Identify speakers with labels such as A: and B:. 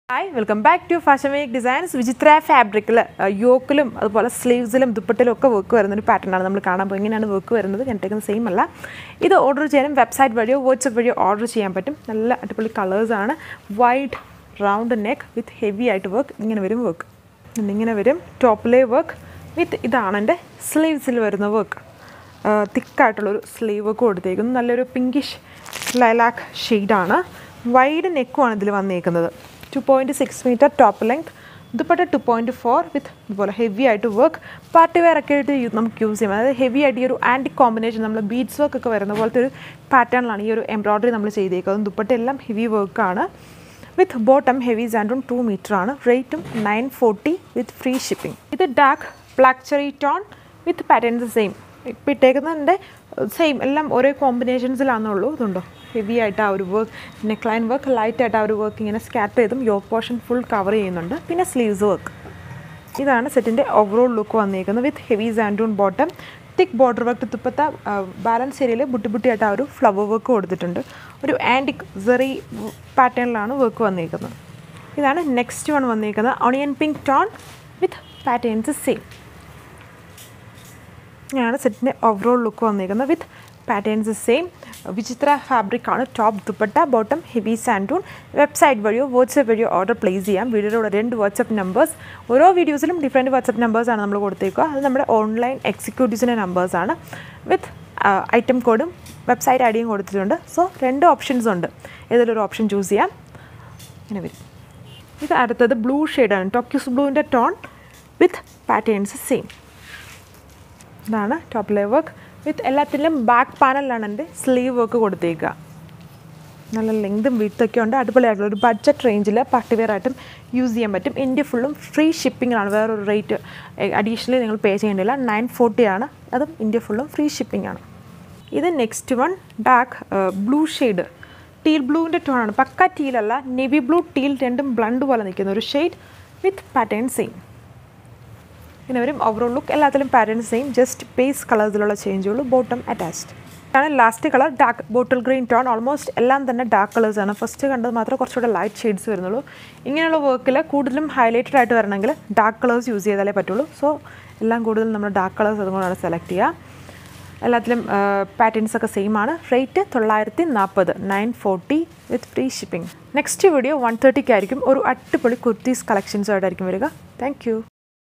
A: hi welcome back to fashion make designs Vichitra ഫാബ്രിക്കിൽ യോക്കിലും അതുപോലെ സ്ലീവ്സിലും ദുപ്പട്ടിലും ഒക്കെ വർക്ക് വരുന്ന ഒരു pattern ആണ് നമ്മൾ കാണാൻ പോകും ഇങ്ങനെയാണ് വർക്ക് വരുന്നത് കണ്ടിരിക്കുന്ന സെയിം അല്ല ഇത് ഓർഡർ ചെയ്യാനും വെബ്സൈറ്റ് വഴിയോ വാട്സപ്പ് വഴിയോ ഓർഡർ ചെയ്യാൻ പറ്റും നല്ല അടിപൊളി കളേഴ്സാണ് white round neck with heavy ആയിട്ട് വർക്ക് ഇങ്ങനെ വരും വർക്ക് ഇങ്ങനെ വരും ടോപ്പിലെ വർക്ക് വിത്ത് ഇതാണ് എൻ്റെ സ്ലീവ്സിൽ വരുന്ന വർക്ക് തിക്കായിട്ടുള്ളൊരു സ്ലീവ് വർക്ക് കൊടുത്തേക്കുന്നു നല്ലൊരു പിങ്കിഷ് ലൈലാക്ക് ഷെയ്ഡാണ് വൈഡ് നെക്കുമാണ് ഇതിൽ വന്നേക്കുന്നത് two point six metre top length dupatta two point four with ഇതുപോലെ ഹെവി ആയിട്ട് വർക്ക് പാർട്ടി വെയർ ഒക്കെ ആയിട്ട് യു- നമുക്ക് യൂസ് ചെയ്യാം അതായത് ഹെവി ആയിട്ട് ഈ ഒരു ആൻറ്റി കോമ്പിനേഷൻ നമ്മൾ ബീഡ്സ് വർക്ക് ഒക്കെ വരുന്ന പോലത്തെ ഒരു പാറ്റേണിലാണ് ഈ ഒരു എംബ്രോയ്ഡറി നമ്മൾ ചെയ്തേക്കുന്നത് ദുപ്പട്ട എല്ലാം ഹെവി വർക്കാണ് വിത്ത് ബോട്ടം ഹെവി സാൻഡും ടു മീറ്റർ ആണ് റേറ്റും nine forty with free shipping ഇത് dark black cherry tone with patterns same ഇപ്പം ഇട്ടേക്കുന്നതിൻ്റെ സെയിം എല്ലാം ഒരേ കോമ്പിനേഷൻസിലാണെന്നുള്ളൂ ഇതുണ്ടോ ഹെവി ആയിട്ട് ആ ഒരു work neck line work light ആയിട്ട് ആ ഒരു വർക്ക് ഇങ്ങനെ സ്കാറ്റർ ചെയ്തും യോക്ക് പോർഷൻ ഫുൾ കവർ ചെയ്യുന്നുണ്ട് പിന്നെ സ്ലീവ്സ് വർക്ക് ഇതാണ് സെറ്റിൻ്റെ ഓവറോൾ ലുക്ക് വന്നിരിക്കുന്നത് വിത്ത് ഹെവി സാൻഡൂൺ ബോട്ടം തിക്ക് ബോർഡർ വർക്ക് തുപ്പത്ത ബാലൻസ് ഏരിയയിൽ ബുട്ടി ബുട്ടിയായിട്ട് ആ ഒരു ഫ്ലവർ വർക്ക് കൊടുത്തിട്ടുണ്ട് ഒരു ആൻറ്റിക് സെറി പാറ്റേണിലാണ് വർക്ക് വന്നിരിക്കുന്നത് ഇതാണ് നെക്സ്റ്റ് വൺ വന്നിരിക്കുന്നത് onion pink tone with patterns same ഇങ്ങനെയാണ് സെറ്റിൻ്റെ ഓവറോൾ ലുക്ക് വന്നിരിക്കുന്നത് with patterns same Vichitra fabric ആണ് ടോപ്പ് ദുപ്പട്ട ബോട്ടം ഹെവി സാൻഡൂൺ വെബ്സൈറ്റ് വഴിയോ വാട്സപ്പ് വഴിയോ ഓർഡർ പ്ലേസ് ചെയ്യാം വീഡിയോയുടെ രണ്ട് വാട്സപ്പ് നമ്പേഴ്സ് ഓരോ വീഡിയോസിലും ഡിഫറെൻറ്റ് വാട്സപ്പ് നമ്പേഴ്സാണ് നമ്മൾ കൊടുത്തേക്കുക അത് നമ്മുടെ ഓൺലൈൻ എക്സിക്യൂട്ടീവ്സിൻ്റെ നമ്പേഴ്സാണ് വിത്ത് ഐറ്റം കോഡും വെബ്സൈറ്റ് ഐ ഡിയും കൊടുത്തിട്ടുണ്ട് സോ രണ്ട് ഓപ്ഷൻസ് ഉണ്ട് ഏതൊരു ഓപ്ഷൻ ചൂസ് ചെയ്യാം ഇങ്ങനെ വരും ഇത് അടുത്തത് ബ്ലൂ ഷെയ്ഡാണ് ടോക്യൂസ് ബ്ലൂവിൻ്റെ ടോൺ വിത്ത് പാറ്റേൺസ് സെയിം ഇതാണ് ടോപ്പ് ലേ വർക്ക് വിത്ത് എല്ലാത്തിലും ബാക്ക് പാനലിലാണ് എൻ്റെ സ്ലീവ് വർക്ക് കൊടുത്തേക്കുക നല്ല ലെങ്തും വിത്തൊക്കെ ഉണ്ട് അടിപൊളിയായിട്ടുള്ള ഒരു ബഡ്ജറ്റ് റേഞ്ചിൽ പാർട്ടിവെയർ ആയിട്ടും യൂസ് ചെയ്യാൻ പറ്റും ഇന്ത്യ ഫുള്ളും ഫ്രീ ഷിപ്പിങ്ങിലാണ് വേറൊരു റേറ്റ് അഡീഷണലി നിങ്ങൾ പേ ചെയ്യേണ്ടില്ല നയൻ ഫോർട്ടി ആണ് അതും ഇന്ത്യ ഫുള്ളും ഫ്രീ ഷിപ്പിംഗ് ആണ് ഇത് next one dark blue shade teal ബ്ലൂവിൻ്റെ ടോണാണ് പക്ക ടീലല്ല നെവി ബ്ലൂ ടീൽ രണ്ടും ബ്ലണ്ട് പോലെ നിൽക്കുന്ന ഒരു ഷെയ്ഡ് വിത്ത് പാറ്റേൺ സെയിം പിന്നെ വരും ഓവറോൾ ലുക്ക് എല്ലാത്തിലും പാറ്റേൺ സെയിം ജസ്റ്റ് ബേസ് കളേഴ്സിലുള്ള ചേഞ്ചേ ഉള്ളൂ ബോട്ടം അറ്റാച്ച്ഡ് ആണ് last colour dark bottle green tone almost എല്ലാം തന്നെ ഡാർക്ക് കളേഴ്സാണ് ഫസ്റ്റ് കണ്ടത് മാത്രമേ കുറച്ചുകൂടെ ലൈറ്റ് ഷെയ്ഡ്സ് വരുന്നുള്ളൂ ഇങ്ങനെയുള്ള വർക്കിൽ കൂടുതലും ഹൈലൈറ്റഡ് ആയിട്ട് വരണമെങ്കിൽ ഡാർക്ക് കളേഴ്സ് യൂസ് ചെയ്താലേ പറ്റുള്ളൂ സോ എല്ലാം കൂടുതലും നമ്മൾ ഡാർക്ക് കളേഴ്സ് അതുകൊണ്ടാണ് സെലക്ട് ചെയ്യുക എല്ലാത്തിലും പാറ്റേൺസ് ഒക്കെ സെയിം ആണ് റേറ്റ് തൊള്ളായിരത്തി നാൽപ്പത് nine forty with free shipping next video one തേർട്ടിക്കായിരിക്കും ഒരു അടിപൊളി കുർത്തീസ് കളക്ഷൻസുമായിട്ടായിരിക്കും വരിക താങ്ക് യു